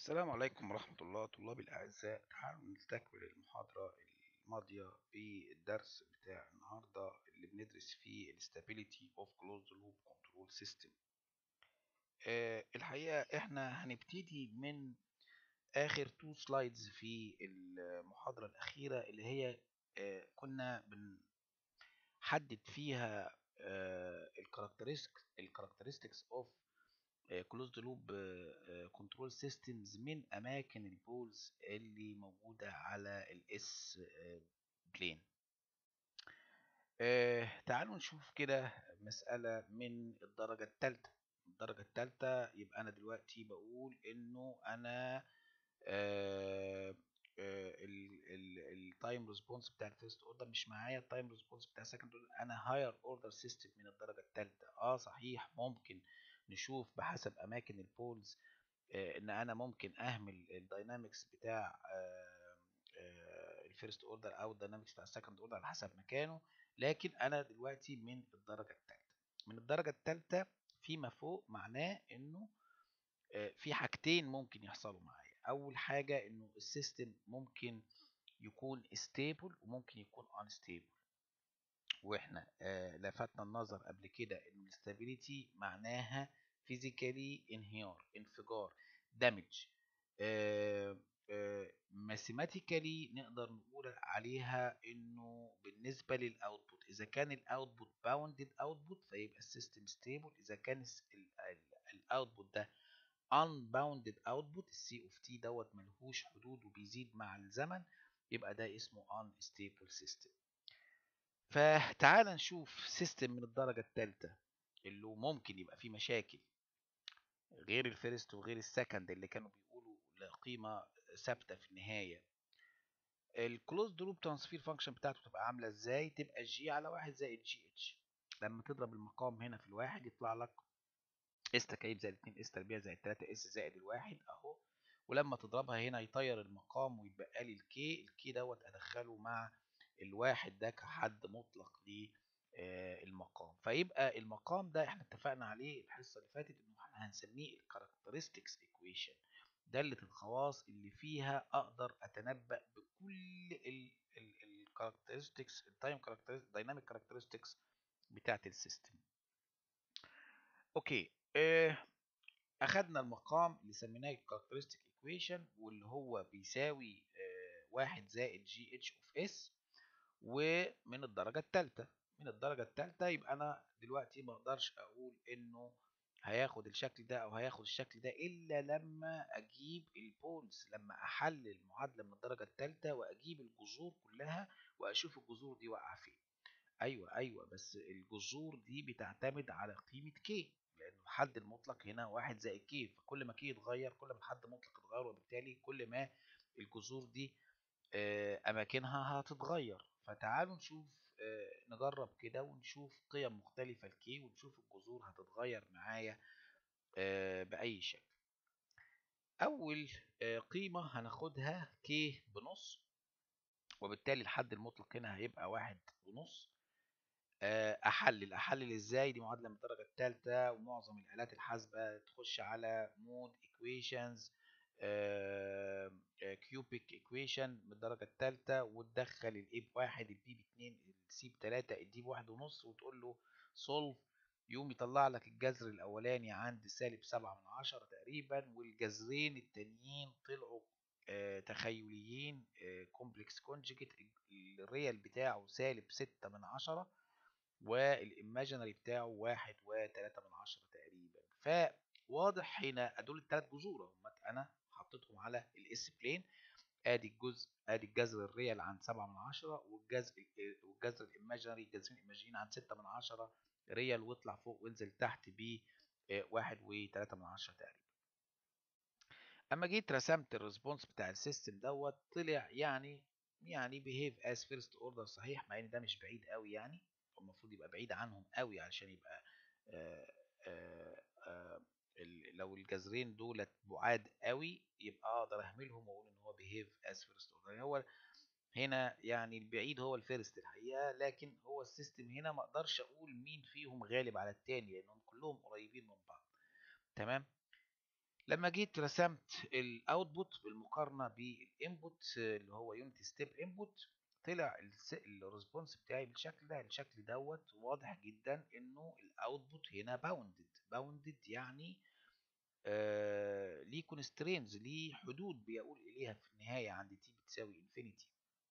السلام عليكم ورحمة الله طلابي الأعزاء تعالوا نستكمل المحاضرة الماضية بالدرس بتاع النهاردة اللي بندرس فيه ال Stability of Closed Loop Control System آه الحقيقة احنا هنبتدي من آخر تو سلايدز في المحاضرة الأخيرة اللي هي آه كنا بنحدد فيها آه الكاركترستكس اوف كلوزد لوب كنترول سيستمز من اماكن البولز اللي موجوده على الاس بلين تعالوا نشوف كده مساله من الدرجه الثالثه الدرجه الثالثه يبقى انا دلوقتي بقول انه انا التايم ريسبونس بتاع الفيرست اوردر مش معايا التايم ريسبونس بتاع السكند اوردر انا هاير اوردر سيستم من الدرجه الثالثه اه صحيح ممكن نشوف بحسب اماكن البولز آه ان انا ممكن اهمل الداينامكس بتاع آه آه الفيرست اوردر او الداينامكس بتاع السكند اوردر على حسب مكانه لكن انا دلوقتي من الدرجه الثالثه من الدرجه الثالثه فيما فوق معناه انه في حاجتين ممكن يحصلوا معايا اول حاجه انه السيستم ممكن يكون ستيبل وممكن يكون انستيبل واحنا آه لفتنا النظر قبل كده ان الاستابيليتي معناها فيزيكالي انهيار انفجار دامج ماثيماتيكالي نقدر نقول عليها انه بالنسبه للاوتبوت اذا كان الاوتبوت باوندد اوتبوت فيبقى السيستم ستيبل اذا كان الاوتبوت ده unbounded output السي اوف تي دوت ملهوش حدود وبيزيد مع الزمن يبقى ده اسمه unstable system فتعال نشوف سيستم من الدرجة الثالثة اللي ممكن يبقى فيه مشاكل غير الفيرست وغير السكند اللي كانوا بيقولوا لقيمة ثابتة في النهاية الكلوزد لوب ترانسفير فانكشن بتاعته تبقى عاملة ازاي تبقى جي على واحد زائد جي اتش لما تضرب المقام هنا في الواحد يطلع لك اس تكعيب زائد 2 اس تربيع زائد 3 اس زائد الواحد اهو ولما تضربها هنا يطير المقام ويتبقى لي الكي الكي دوت ادخله مع الواحد ده كحد مطلق للمقام فيبقى المقام ده احنا اتفقنا عليه الحصه اللي فاتت انه احنا هنسميه الكاركترستكس ايكويشن داله الخواص اللي فيها اقدر اتنبأ بكل الكاركترستكس التايم كاركترستكس دايناميك كاركترستكس بتاعت السيستم اوكي اه اخدنا المقام اللي سميناه الكاركترستيك ايكويشن واللي هو بيساوي اه واحد زائد جي اتش اوف اس ومن الدرجة الثالثة من الدرجة الثالثة يبقى أنا دلوقتي ما أقدرش أقول إنه هياخد الشكل ده أو هياخد الشكل ده إلا لما أجيب البولز لما أحلل المعادلة من الدرجة الثالثة وأجيب الجذور كلها وأشوف الجذور دي واقعة فين أيوه أيوه بس الجذور دي بتعتمد على قيمة كي لأن الحد المطلق هنا واحد زائد كي فكل ما كي يتغير كل ما الحد المطلق يتغير وبالتالي كل ما الجذور دي أماكنها هتتغير فتعالوا نشوف نجرب كده ونشوف قيم مختلفة لكي ونشوف الجذور هتتغير معايا بأي شكل أول قيمة هناخدها كي بنص وبالتالي الحد المطلق هنا هيبقى واحد ونص أحلل أحلل إزاي دي معادلة من الدرجة الثالثة ومعظم الآلات الحاسبة تخش على مود إيكويشنز كيوبيك ايكويشن من الدرجة الثالثة وتدخل الاي بواحد البي باتنين السي بتلاتة الدي بواحد ونص وتقول له سولف يقوم يطلع لك الجذر الاولاني عند سالب سبعة من عشرة تقريبا والجذرين التانيين طلعوا آه تخيليين كومبلكس كونجيجيت الريال بتاعه سالب ستة من عشرة والايماجينري بتاعه واحد وتلاتة من عشرة تقريبا فواضح هنا دول التلات جذور هم انا حطيتهم على الاس بلين ادي الجزء ادي الجذر الريال عند 7 من 10 والجذر والجذر الايماجينري الجذرين الايماجينيين عند 6 من 10 ريال واطلع فوق وانزل تحت ب 1 و3 من 10 تقريبا اما جيت رسمت الريسبونس بتاع السيستم دوت طلع يعني يعني بيهيف از فيرست اوردر صحيح مع ان ده مش بعيد قوي يعني المفروض يبقى بعيد عنهم قوي علشان يبقى آآ آآ آآ لو الجذرين دولت بعاد قوي يبقى اقدر اهملهم واقول ان هو بيهيف از فيرست اوردر هو هنا يعني البعيد هو الفيرست الحقيقه لكن هو السيستم هنا ما اقدرش اقول مين فيهم غالب على التاني لانهم كلهم قريبين من بعض تمام لما جيت رسمت الاوتبوت بالمقارنه بالانبوت اللي هو يونت ستيب انبوت طلع الريسبونس بتاعي بالشكل ده الشكل دوت واضح جدا انه الاوتبوت هنا باوندد باوندد يعني آه ليه كونسترينز ليه حدود بيقول اليها في النهايه عند تي بتساوي انفينيتي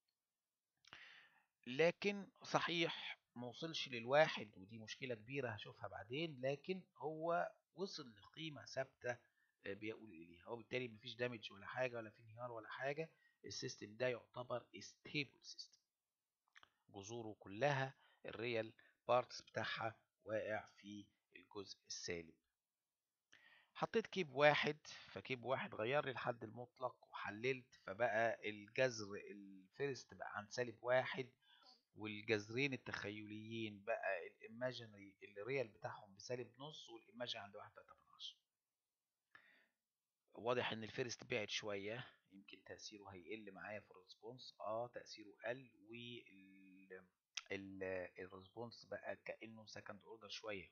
لكن صحيح ما وصلش للواحد ودي مشكله كبيره هشوفها بعدين لكن هو وصل لقيمه ثابته بيقول اليها وبالتالي مفيش دامج ولا حاجه ولا في انهيار ولا حاجه السيستم ده يعتبر ستيبل سيستم جذوره كلها الريال بارتس بتاعها واقع في الجزء السالب حطيت كيب واحد فكيب واحد غير لي الحد المطلق وحللت فبقى الجذر الفيرست بقى عن سالب واحد والجذرين التخيليين بقى الايماجينري الريال بتاعهم بسالب نص والايماجينري عند واحد تلاتة من عشرة واضح ان الفيرست بعد شوية يمكن تأثيره هيقل معايا في الريسبونس اه تأثيره قل وال الريسبونس بقى كأنه سكند اوردر شوية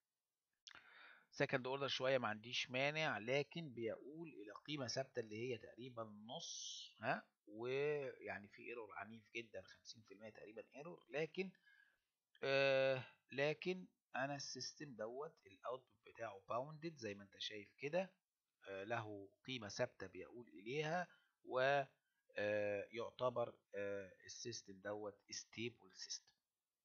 سكند اوردر شوية ما عنديش مانع لكن بيقول الى قيمة ثابتة اللي هي تقريبا نص ها ويعني في ايرور عنيف جدا 50% تقريبا ايرور لكن آه لكن انا السيستم دوت الاوتبوت بتاعه باوندد زي ما انت شايف كده آه له قيمة ثابتة بيقول اليها و آه يعتبر آه السيستم دوت ستيبل سيستم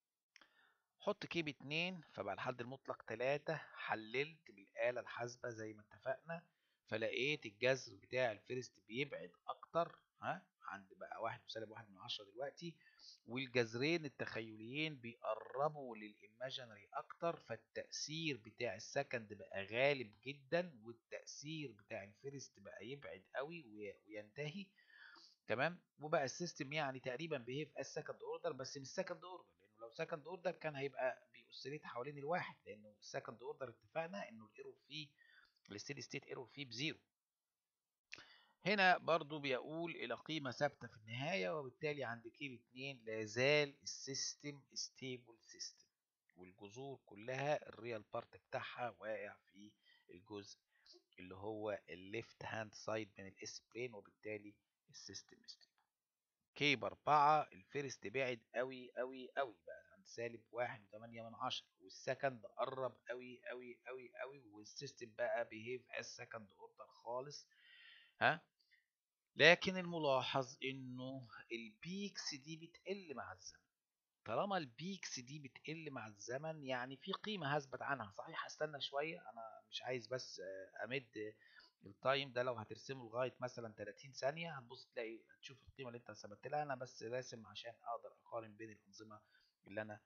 حط كيب اتنين فبقى الحد المطلق تلاتة حللت بالآلة الحاسبة زي ما اتفقنا فلقيت الجذر بتاع الفيرست بيبعد أكتر ها عند بقى واحد وسالب واحد من عشرة دلوقتي والجذرين التخيليين بيقربوا للإيماجينري أكتر فالتأثير بتاع السكند بقى غالب جدا والتأثير بتاع الفيرست بقى يبعد قوي وينتهي تمام وبقى السيستم يعني تقريبا بيهيف از سكند اوردر بس مش سكند اوردر لانه لو سكند اوردر كان هيبقى بيأسريت حوالين الواحد لانه السكند اوردر اتفقنا انه الايرور فيه الستيدي ستيت ايرور فيه بزيرو هنا برضو بيقول الى قيمة ثابتة في النهاية وبالتالي عند كيب 2 لازال السيستم ستيبل سيستم والجذور كلها الريال بارت بتاعها واقع في الجزء اللي هو الليفت هاند سايد من الاس بلين وبالتالي السيستم ستيبل كيب 4 الفيرست بعد قوي قوي قوي بقى عند سالب واحد وتمانية من عشرة والسكند قرب قوي قوي قوي قوي والسيستم بقى بيهيف از سكند اوردر خالص ها لكن الملاحظ انه البيكس دي بتقل مع الزمن طالما البيكس دي بتقل مع الزمن يعني في قيمه هثبت عنها صحيح هستنى شويه انا مش عايز بس امد التايم ده لو هترسمه لغايه مثلا 30 ثانيه هتبص تلاقي هتشوف القيمه اللي انت ثبت لها انا بس راسم عشان اقدر اقارن بين الانظمه اللي انا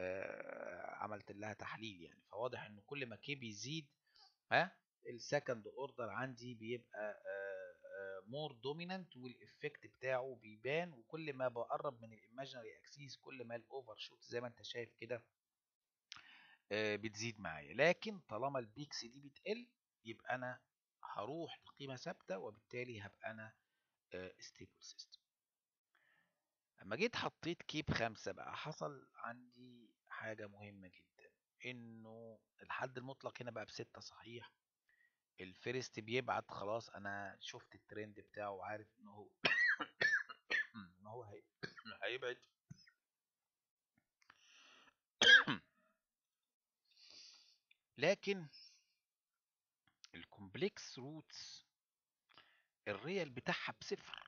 عملت لها تحليل يعني فواضح ان كل ما كي بيزيد ها السكند اوردر عندي بيبقى مور دومينانت والافكت بتاعه بيبان وكل ما بقرب من الايماجينري اكسيس كل ما الاوفر شوت زي ما انت شايف كده بتزيد معايا لكن طالما البيكس دي بتقل يبقى انا هروح لقيمه ثابته وبالتالي هبقى انا ستيبل سيستم اما جيت حطيت كيب خمسة بقى حصل عندي حاجة مهمة جدا انه الحد المطلق هنا بقى بستة صحيح الفيرست بيبعت خلاص انا شفت الترند بتاعه وعارف ان هو ان هو هي... هيبعد لكن الكومبلكس روتس الريال بتاعها بصفر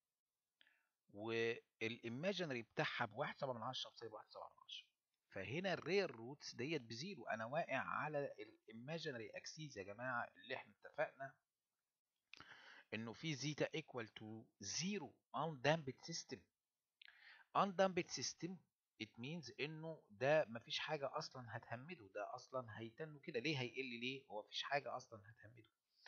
والايماجينري بتاعها بواحد سبعة من عشرة بصفر واحد سبعة من عشرة فهنا الريال روتس ديت بزيرو انا واقع على الايماجينري اكسيس يا جماعه اللي احنا اتفقنا انه في زيتا ايكوال تو زيرو undamped system undamped system it means انه ده مفيش حاجه اصلا هتهمده ده اصلا هيتنه كده ليه هيقل ليه هو مفيش حاجه اصلا هتهمده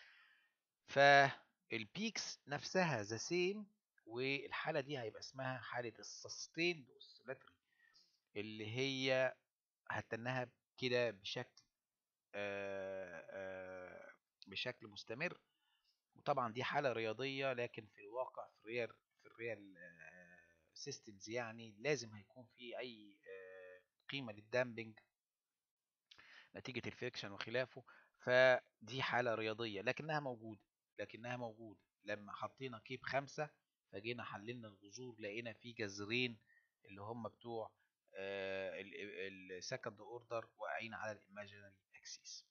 فالبيكس نفسها ذا سيم والحاله دي هيبقى اسمها حاله السستيند اوسيلاتوري اللي هي هتنها كده بشكل آآ آآ بشكل مستمر وطبعا دي حاله رياضيه لكن في الواقع في الريال في الريال سيستمز يعني لازم هيكون في اي قيمه للدامبنج نتيجه الفريكشن وخلافه فدي حالة رياضية لكنها موجودة لكنها موجودة لما حطينا كيب خمسة فجينا حللنا الجذور لقينا في جذرين اللي هم بتوع السكند اوردر واقعين على الايماجينري اكسيس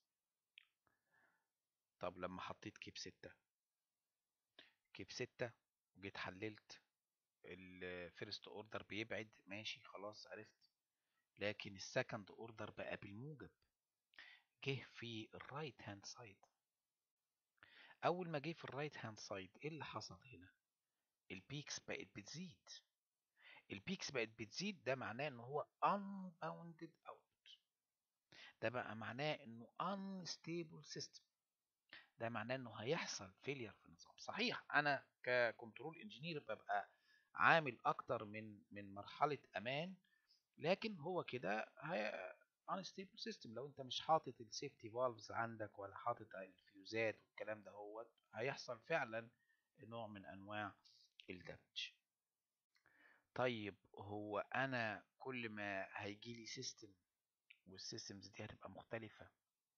طب لما حطيت كيب ستة كيب ستة وجيت حللت الفيرست اوردر بيبعد ماشي خلاص عرفت لكن السكند اوردر بقى بالموجب جه في الرايت هاند سايد اول ما جه في الرايت هاند سايد ايه اللي حصل هنا البيكس بقت بتزيد البيكس بقت بتزيد ده معناه ان هو unbounded out ده بقى معناه انه unstable system ده معناه انه هيحصل فيلير في النظام صحيح انا ككنترول انجينير ببقى عامل اكتر من من مرحله امان لكن هو كده unstable system لو انت مش حاطط السيفتي فالفز عندك ولا حاطط الفيوزات والكلام ده هو هيحصل فعلا نوع من انواع الدمج طيب هو انا كل ما هيجي لي سيستم والسيستمز دي هتبقى مختلفة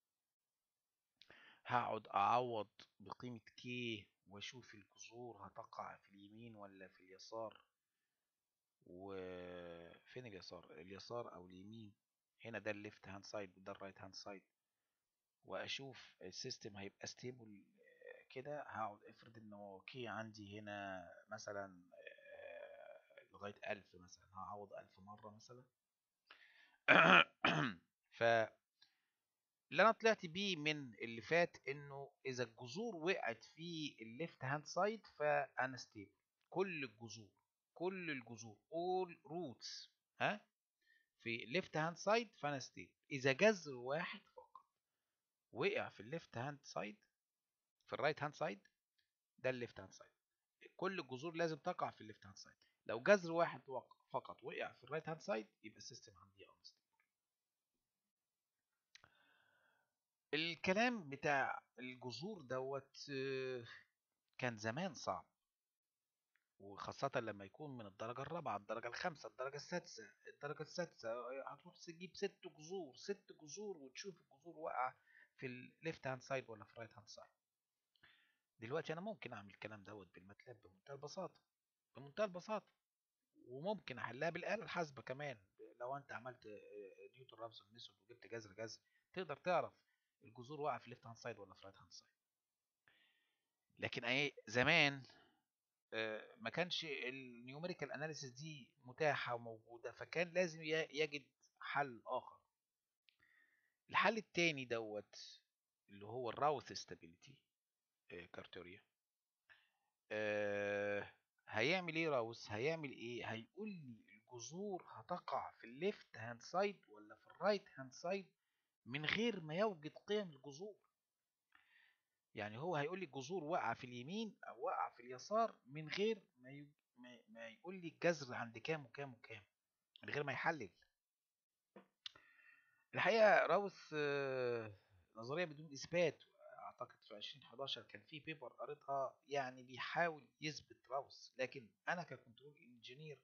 هقعد اعوض بقيمة كي واشوف الجذور هتقع في اليمين ولا في اليسار وفين اليسار اليسار او اليمين هنا ده الليفت هاند سايد وده الرايت هاند سايد واشوف السيستم هيبقى ستيبل كده هقعد افرض انه كي عندي هنا مثلا لغاية ألف مثلا هعوض ألف مرة مثلا ف اللي أنا طلعت بيه من اللي فات إنه إذا الجذور وقعت في الليفت هاند سايد فأنا ستيبل كل الجذور كل الجذور all roots ها في ليفت هاند سايد فأنا ستيبل إذا جذر واحد فقط وقع في الليفت هاند سايد في الرايت هاند سايد ده الليفت هاند سايد كل الجذور لازم تقع في الليفت هاند سايد لو جذر واحد فقط وقع في الرايت هاند سايد يبقى السيستم عندي انستيبل الكلام بتاع الجذور دوت كان زمان صعب وخاصة لما يكون من الدرجة الرابعة الدرجة الخامسة الدرجة السادسة الدرجة السادسة هتروح تجيب ست جذور ست جذور وتشوف الجذور واقعة في الليفت هاند سايد ولا في الرايت هاند سايد دلوقتي انا ممكن اعمل الكلام دوت بالماتلاب بمنتهى البساطة بمنتهى البساطة وممكن احلها بالآلة الحاسبة كمان لو انت عملت نيوتن رامسون ميثود وجبت جذر جذر تقدر تعرف الجذور واقعة في ليفت هاند سايد ولا في رايت هاند سايد لكن اي زمان ما كانش النيوميريكال اناليسيس دي متاحة وموجودة فكان لازم يجد حل اخر الحل التاني دوت اللي هو الراوث ستابيليتي كارتوريا هيعمل ايه راوس هيعمل ايه هيقول لي الجذور هتقع في الليفت هاند سايد ولا في الرايت هاند سايد من غير ما يوجد قيم الجذور يعني هو هيقول لي الجذور واقعه في اليمين او واقعه في اليسار من غير ما ي... ما, ما يقول لي الجذر عند كام وكام وكام من غير ما يحلل الحقيقه راوس نظريه بدون اثبات اعتقد في 2011 كان في بيبر قريتها يعني بيحاول يثبت راوس لكن انا ككنترول انجينير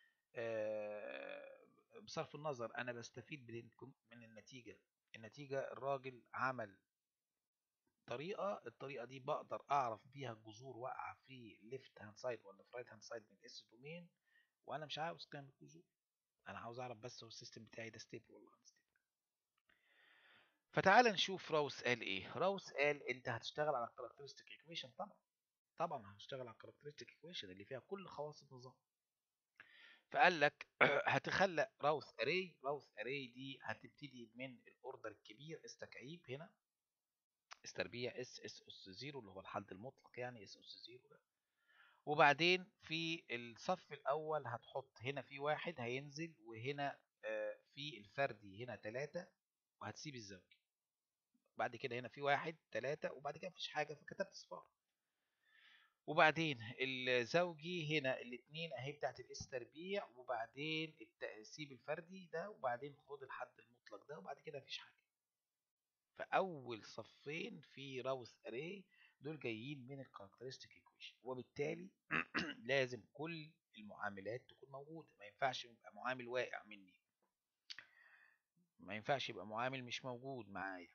بصرف النظر انا بستفيد من النتيجه النتيجه الراجل عمل طريقه الطريقه دي بقدر اعرف بيها الجذور واقعه في ليفت هاند سايد ولا في رايت هاند سايد من الاس دومين وانا مش عاوز قيم الجذور انا عاوز اعرف بس هو السيستم بتاعي ده ستيبل ولا انستيبل فتعال نشوف راوس قال ايه راوس قال انت هتشتغل على الكاركترستيك ايكويشن طبعا طبعا هتشتغل على الكاركترستيك ايكويشن اللي فيها كل خواص النظام فقال لك هتخلق راوث اري راوث اري دي هتبتدي من الاوردر الكبير اس تكعيب هنا اس تربيع اس اس اس زيرو اللي هو الحد المطلق يعني اس اس زيرو ده وبعدين في الصف الاول هتحط هنا في واحد هينزل وهنا في الفردي هنا ثلاثة وهتسيب الزوجي بعد كده هنا في واحد ثلاثة وبعد كده مفيش حاجة فكتبت صفار وبعدين الزوجي هنا الاثنين اهي بتاعت الاس تربيع وبعدين التقسيم الفردي ده وبعدين خد الحد المطلق ده وبعد كده مفيش حاجه فاول صفين في راوث اري دول جايين من الكاركترستيك ايكويشن وبالتالي لازم كل المعاملات تكون موجوده ما ينفعش يبقى معامل واقع مني ما ينفعش يبقى معامل مش موجود معايا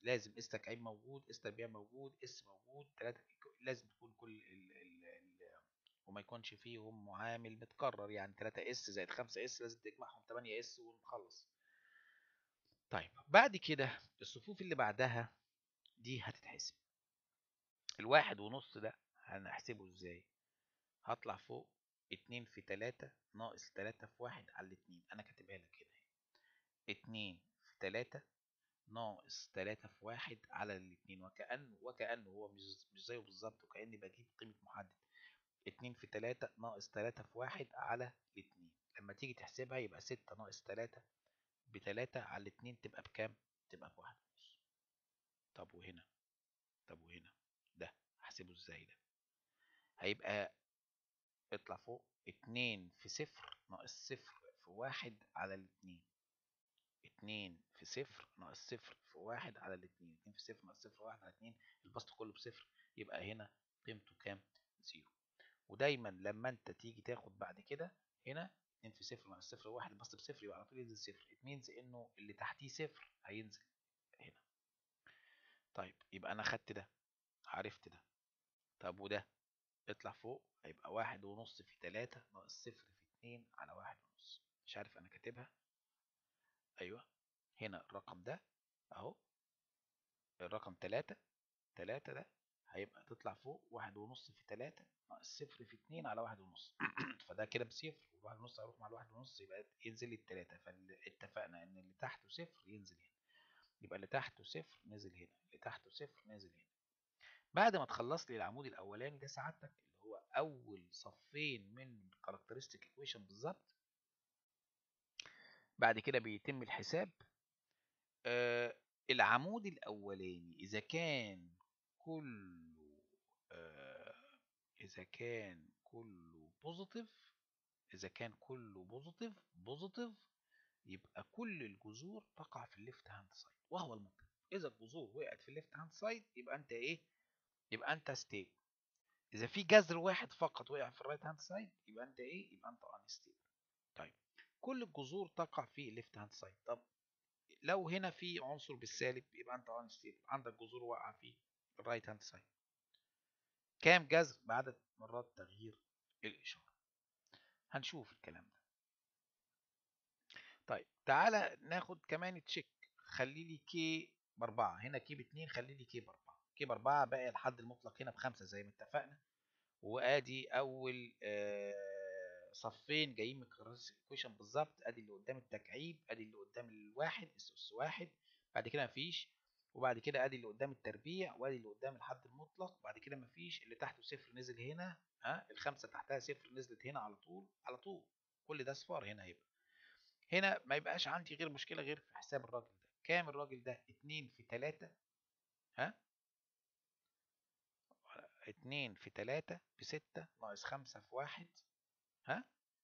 لازم اس تكعيب موجود اس تربيع موجود اس موجود تلاتة لازم تكون كل ال ال ال وما يكونش فيهم معامل متكرر يعني 3 اس زائد 5 اس لازم تجمعهم 8 اس ونخلص طيب بعد كده الصفوف اللي بعدها دي هتتحسب الواحد ونص ده هنحسبه ازاي هطلع فوق اتنين في تلاتة ناقص تلاتة في واحد على الاتنين انا كاتبها لك كده اتنين في تلاتة ناقص تلاتة في واحد على الاتنين وكأنه وكأنه هو مش مش زيه بالظبط وكأني بجيب قيمة محدد اتنين في تلاتة ناقص تلاتة في واحد على الاتنين لما تيجي تحسبها يبقى ستة ناقص تلاتة بتلاتة على الاتنين تبقى بكام؟ تبقى بواحد ونص طب وهنا طب وهنا ده هحسبه ازاي ده؟ هيبقى اطلع فوق اتنين في صفر ناقص صفر في واحد على الاتنين اتنين في صفر ناقص صفر في واحد على الاتنين اتنين في صفر ناقص صفر واحد على اتنين البسط كله بصفر يبقى هنا قيمته كام؟ زيرو ودايما لما انت تيجي تاخد بعد كده هنا اتنين في صفر ناقص صفر واحد البسط بصفر يبقى على طول ينزل صفر it means انه اللي تحتيه صفر هينزل هنا طيب يبقى انا خدت ده عرفت ده طب وده اطلع فوق هيبقى واحد ونص في تلاتة ناقص صفر في اتنين على واحد ونص مش عارف انا كاتبها ايوه هنا الرقم ده اهو الرقم تلاتة تلاتة ده هيبقى تطلع فوق واحد ونص في تلاتة ناقص صفر في اتنين على واحد ونص فده كده بصفر والواحد ونص هيروح مع الواحد ونص يبقى ينزل لي التلاتة فاتفقنا ان اللي تحته صفر ينزل هنا يبقى اللي تحته صفر نزل هنا اللي تحته صفر نزل هنا بعد ما تخلص لي العمود الاولاني ده سعادتك اللي هو اول صفين من كاركترستيك ايكويشن بالظبط بعد كده بيتم الحساب آه العمود الاولاني اذا كان كله آه اذا كان كله بوزيتيف اذا كان كله بوزيتيف بوزيتيف يبقى كل الجذور تقع في الليفت هاند سايد وهو المنطق اذا الجذور وقعت في الليفت هاند سايد يبقى انت ايه يبقى انت ستيبل اذا في جذر واحد فقط وقع في الرايت هاند سايد يبقى انت ايه يبقى انت انستيبل طيب كل الجذور تقع في الليفت هاند سايد طب لو هنا في عنصر بالسالب يبقى انت انستيبل عندك جذور واقعه في الرايت هاند سايد كام جذر بعدد مرات تغيير الاشاره هنشوف الكلام ده طيب تعالى ناخد كمان تشيك خلي لي كي باربعة هنا كي باتنين خلي لي كي باربعة كي باربعة باقي الحد المطلق هنا بخمسة زي ما اتفقنا وادي اول آه صفين جايين من الكويشن بالظبط ادي اللي قدام التكعيب ادي اللي قدام الواحد اس اس واحد بعد كده مفيش وبعد كده ادي اللي قدام التربيع وادي اللي قدام الحد المطلق بعد كده مفيش اللي تحته صفر نزل هنا ها الخمسة تحتها صفر نزلت هنا على طول على طول كل ده صفار هنا هيبقى هنا ما يبقاش عندي غير مشكلة غير في حساب الراجل ده كام الراجل ده اتنين في تلاتة ها اتنين في تلاتة بستة ناقص خمسة في واحد ها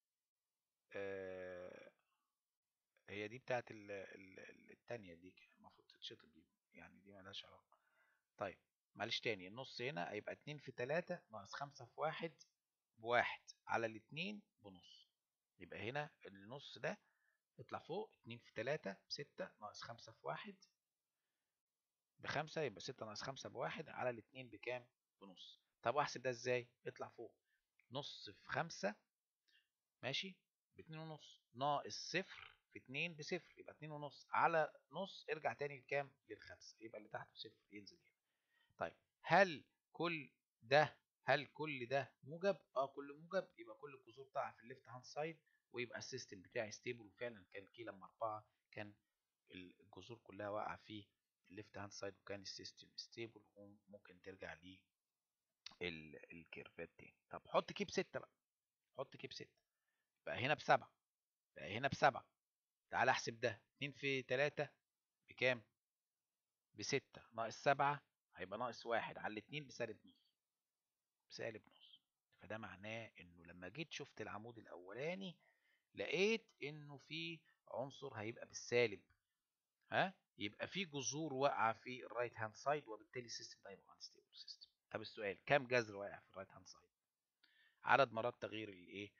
آه هي دي بتاعت ال ال التانية دي المفروض تتشطب دي يعني دي ملهاش علاقة طيب معلش تاني النص هنا هيبقى اتنين في تلاتة ناقص خمسة في واحد بواحد على الاتنين بنص يبقى هنا النص ده يطلع فوق اتنين في تلاتة بستة ناقص خمسة في واحد بخمسة يبقى ستة ناقص خمسة بواحد على الاتنين بكام؟ بنص طب واحسب ده ازاي؟ يطلع فوق نص في خمسة ماشي باتنين ونص ناقص صفر في اتنين بصفر يبقى اتنين ونص على نص ارجع تاني لكام؟ للخمسة يبقى اللي تحته صفر ينزل هنا طيب هل كل ده هل كل ده موجب؟ اه كله موجب يبقى كل الجذور بتاعها في الليفت هاند سايد ويبقى السيستم بتاعي ستيبل وفعلا كان كي لما أربعة كان الجذور كلها واقعة في الليفت هاند سايد وكان السيستم ستيبل وممكن ترجع ليه الكيرفات تاني طب حط كي بستة بقى حط كي بستة بقى هنا بسبعة بقى هنا بسبعة تعال احسب ده اتنين في تلاتة بكام؟ بستة ناقص سبعة هيبقى ناقص واحد على الاتنين بسالب نص بسالب نص فده معناه انه لما جيت شفت العمود الاولاني لقيت انه في عنصر هيبقى بالسالب ها يبقى في جذور واقعه في الرايت هاند سايد وبالتالي السيستم ده يبقى انستيبل سيستم طب السؤال كام جذر واقع في الرايت هاند سايد عدد مرات تغيير الايه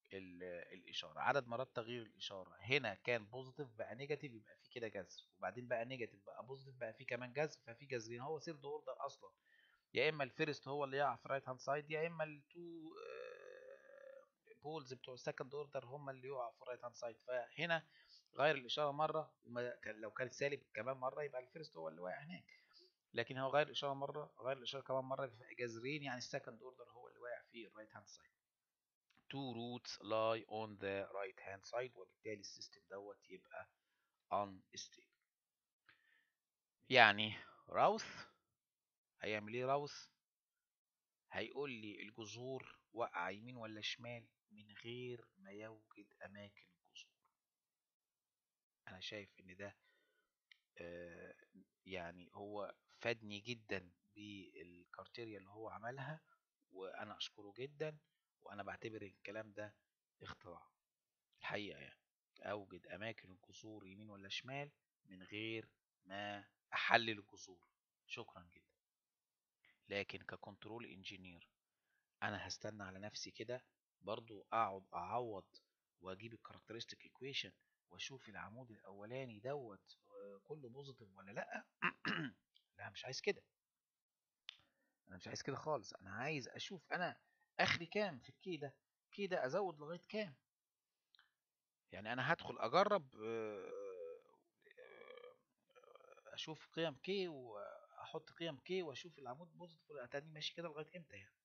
الاشاره عدد مرات تغيير الاشاره هنا كان بوزيتيف بقى نيجاتيف يبقى في كده جذر وبعدين بقى نيجاتيف بقى بوزيتيف بقى في كمان جذر ففي جذرين هو سيرد اوردر اصلا يا اما الفيرست هو اللي يقع في رايت هاند سايد يا اما التو بولز بتوع السكند اوردر هم اللي يقعوا في رايت هاند سايد فهنا غير الاشاره مره وما لو كانت سالب كمان مره يبقى الفيرست هو اللي واقع هناك لكن هو غير الاشاره مره غير الاشاره كمان مره يبقى جذرين يعني السكند اوردر هو اللي واقع في الرايت هاند سايد two roots lie on the right hand side وبالتالي السيستم دوت يبقى unstable يعني راوث هيعمل ايه راوث هيقول لي الجذور وقع يمين ولا شمال من غير ما يوجد اماكن الجذور انا شايف ان ده آه يعني هو فادني جدا بالكارتيريا اللي هو عملها وانا اشكره جدا وانا بعتبر الكلام ده اختراع الحقيقه يعني اوجد اماكن الجذور يمين ولا شمال من غير ما احلل الجذور شكرا جدا لكن ككنترول انجينير انا هستنى على نفسي كده برضو اقعد اعوض واجيب الكاركترستيك ايكويشن واشوف العمود الاولاني دوت كله بوزيتيف ولا لا لا مش عايز كده انا مش عايز كده خالص انا عايز اشوف انا اخري كام في الكي ده كي ده ازود لغايه كام يعني انا هدخل اجرب اشوف قيم كي واحط قيم كي واشوف العمود بوزيتيف ولا تاني ماشي كده لغايه امتى يعني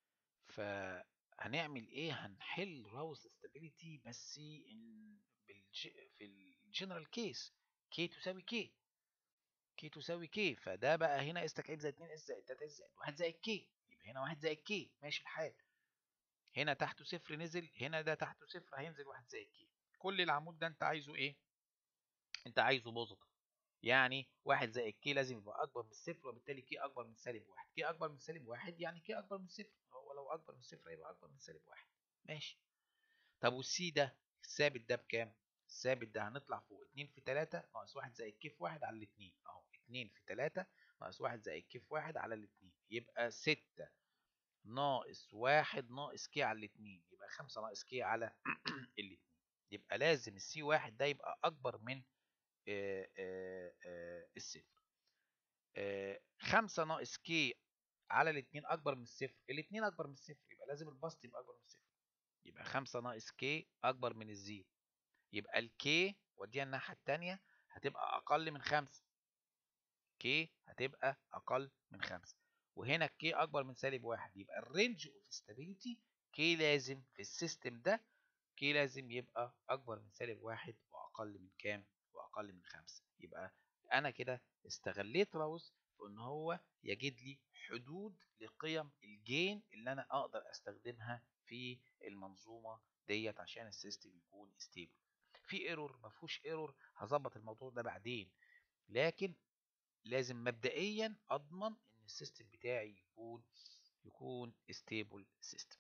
فهنعمل ايه هنحل راوس ستابيليتي بس إن بالج... في الجنرال كيس كي تساوي كي كي تساوي كي فده بقى هنا اس تكعيب زائد 2 اس زائد 3 اس زائد 1 زائد كي يبقى هنا 1 زائد كي ماشي الحال هنا تحته صفر نزل هنا ده تحته صفر هينزل 1 زائد كي كل العمود ده انت عايزه ايه انت عايزه بوزيتيف يعني واحد زائد كي لازم يبقى اكبر من الصفر وبالتالي كي اكبر من سالب واحد كي اكبر من سالب واحد يعني كي اكبر من صفر هو لو اكبر من صفر هيبقى اكبر من سالب واحد ماشي طب والسي ده الثابت ده بكام الثابت ده هنطلع فوق 2 في 3 ناقص 1 زائد كي في 1 على الاثنين اهو 2 في 3 ناقص 1 زائد كي في 1 على الاثنين يبقى 6 ناقص 1 ناقص كي على الاثنين يبقى 5 ناقص كي على الاثنين يبقى لازم السي واحد ده يبقى اكبر من آآ آآ الصفر خمسة ناقص كي على الاتنين اكبر من الصفر الاتنين اكبر من الصفر يبقى لازم البسط يبقى اكبر من الصفر يبقى خمسة ناقص كي اكبر من الزيرو يبقى الكي وديها الناحية التانية هتبقى اقل من خمسة كي هتبقى اقل من خمسة وهنا الكي اكبر من سالب واحد يبقى الرينج اوف ستابيليتي كي لازم في السيستم ده كي لازم يبقى اكبر من سالب واحد واقل من كام واقل من خمسة يبقى انا كده استغليت راوس في ان هو يجد لي حدود لقيم الجين اللي انا اقدر استخدمها في المنظومه ديت عشان السيستم يكون ستيبل في ايرور ما فيهوش ايرور هظبط الموضوع ده بعدين لكن لازم مبدئيا اضمن ان السيستم بتاعي يكون يكون ستيبل سيستم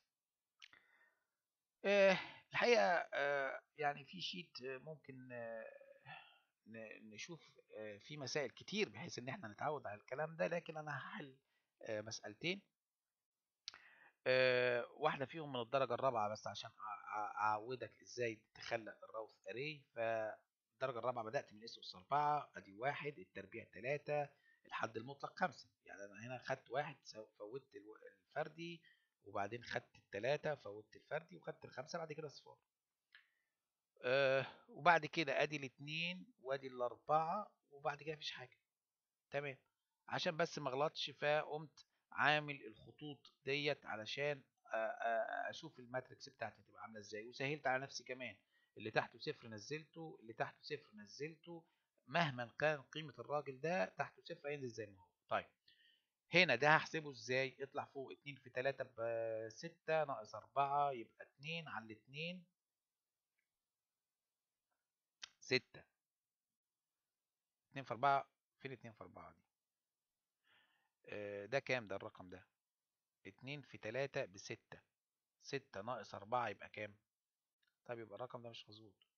أه الحقيقه أه يعني في شيت ممكن أه نشوف في مسائل كتير بحيث ان احنا نتعود على الكلام ده لكن انا هحل مسألتين واحدة فيهم من الدرجة الرابعة بس عشان اعودك ازاي تخلق الراوث اري فالدرجة الرابعة بدأت من اس اس 4 ادي واحد التربيع 3 الحد المطلق خمسة يعني انا هنا خدت واحد فوتت الفردي وبعدين خدت التلاتة فوتت الفردي وخدت الخمسة بعد كده صفار أه وبعد كده ادي الاثنين وادي الاربعه وبعد كده مفيش حاجه تمام عشان بس ما اغلطش فقمت عامل الخطوط ديت علشان اشوف الماتريكس بتاعتي هتبقى عامله ازاي وسهلت على نفسي كمان اللي تحته صفر نزلته اللي تحته صفر نزلته مهما كان قيمه الراجل ده تحته صفر هينزل زي ما هو طيب هنا ده هحسبه ازاي يطلع فوق 2 في 3 ب 6 ناقص 4 يبقى 2 على 2 ستة اتنين في أربعة فين اتنين في أربعة دي آه ده كام ده الرقم ده اتنين في تلاتة بستة ستة ناقص أربعة يبقى كام طيب يبقى الرقم ده مش مظبوط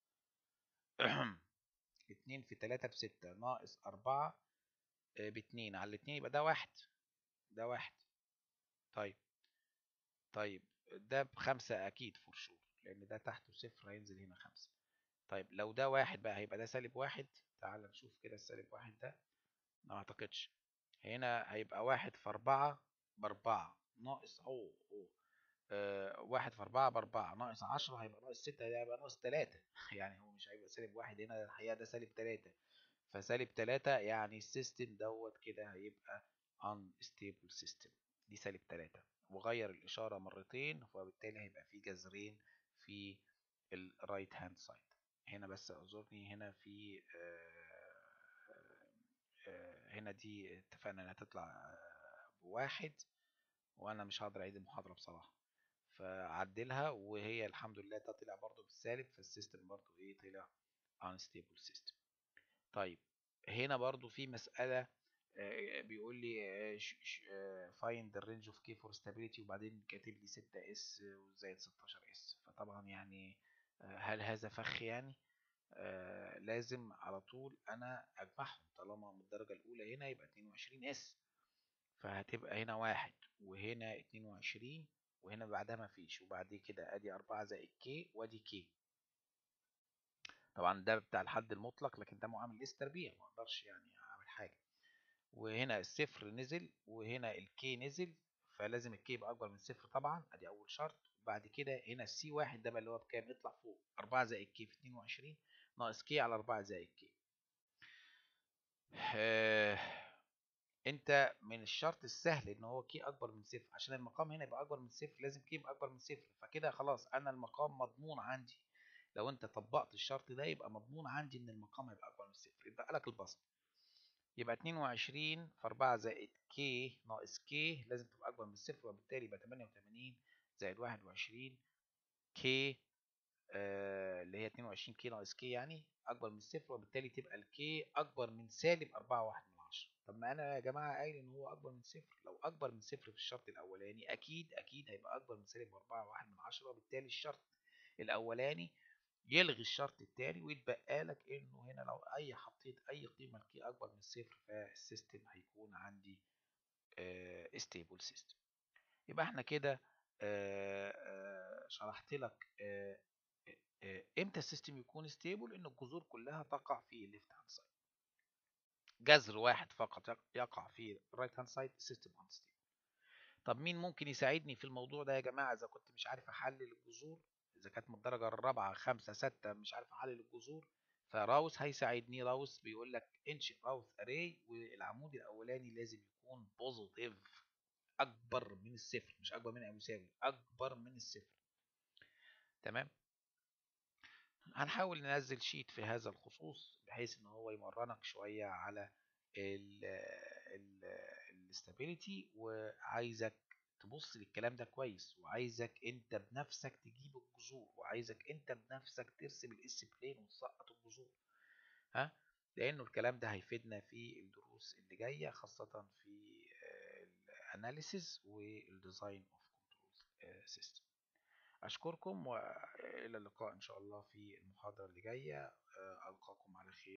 اتنين في تلاتة بستة ناقص أربعة آه باتنين على الاتنين يبقى ده واحد ده واحد طيب طيب ده بخمسة أكيد فور شور لان ده تحته صفر هينزل هنا خمسة طيب لو ده واحد بقى هيبقى ده سالب واحد تعال نشوف كده السالب واحد ده ما اعتقدش هنا هيبقى واحد في أربعة بأربعة ناقص أوه أوه آه واحد في أربعة بأربعة ناقص عشرة هيبقى ناقص ستة هيبقى ناقص تلاتة يعني هو مش هيبقى سالب واحد هنا الحقيقة ده سالب تلاتة فسالب تلاتة يعني السيستم دوت كده هيبقى unstable system دي سالب تلاتة وغير الإشارة مرتين فبالتالي هيبقى في جذرين في الرايت هاند سايد هنا بس اعذرني هنا في هنا دي اتفقنا انها تطلع بواحد وانا مش هقدر اعيد المحاضرة بصراحة فعدلها وهي الحمد لله ده طلع برضو بالسالب فالسيستم برضو ايه طلع unstable system طيب هنا برضو في مسألة بيقول لي find the range of k for stability وبعدين كاتب لي 6 اس وزائد 16 اس فطبعا يعني هل هذا فخ يعني آه لازم على طول انا اجمعهم طالما من الدرجة الاولى هنا يبقى 22 اس فهتبقى هنا واحد وهنا 22 وهنا بعدها مفيش وبعد كده ادي 4 زائد كي وادي كي طبعا ده بتاع الحد المطلق لكن ده معامل اس تربيع ما اقدرش يعني اعمل حاجه وهنا الصفر نزل وهنا الكي نزل فلازم الكي يبقى اكبر من صفر طبعا ادي اول شرط بعد كده هنا السي واحد ده بقى اللي هو بكام يطلع فوق 4 زائد كي في 22 ناقص كي على 4 زائد كي آه انت من الشرط السهل ان هو كي اكبر من صفر عشان المقام هنا يبقى اكبر من صفر لازم كي يبقى اكبر من صفر فكده خلاص انا المقام مضمون عندي لو انت طبقت الشرط ده يبقى مضمون عندي ان المقام هيبقى اكبر من صفر يبقى لك البسط يبقى 22 في 4 زائد كي ناقص كي لازم تبقى اكبر من صفر وبالتالي يبقى 88 زائد 21 كي آه اللي هي 22 كي ناقص كي يعني اكبر من صفر وبالتالي تبقى الكي اكبر من سالب 4 واحد من عشرة طب ما انا يا جماعه قايل ان هو اكبر من صفر لو اكبر من صفر في الشرط الاولاني اكيد اكيد هيبقى اكبر من سالب 4 واحد من عشرة وبالتالي الشرط الاولاني يلغي الشرط التاني ويتبقى لك انه هنا لو اي حطيت اي قيمه لكي اكبر من صفر فالسيستم هيكون عندي آه ستيبل سيستم يبقى احنا كده آه آه شرحت لك امتى السيستم يكون ستيبل ان الجذور كلها تقع في الليفت هاند سايد جذر واحد فقط يقع في الرايت هاند سايد السيستم انستيبل طب مين ممكن يساعدني في الموضوع ده يا جماعه اذا كنت مش عارف احلل الجذور اذا كانت من الدرجه الرابعه خمسة ستة مش عارف احلل الجذور فراوس هيساعدني راوس بيقول لك انشئ راوس اري والعمود الاولاني لازم يكون بوزيتيف اكبر من الصفر مش اكبر من او يساوي اكبر من الصفر تمام هنحاول ننزل شيت في هذا الخصوص بحيث ان هو يمرنك شويه على الاستابيليتي وعايزك تبص للكلام ده كويس وعايزك انت بنفسك تجيب الجذور وعايزك انت بنفسك ترسم الاس بلين وتسقط الجذور ها لانه الكلام ده هيفيدنا في الدروس اللي جايه خاصه في الاناليسيز والديزاين اوف كنترول سيستم اشكركم والى اللقاء ان شاء الله في المحاضره اللي جايه القاكم على خير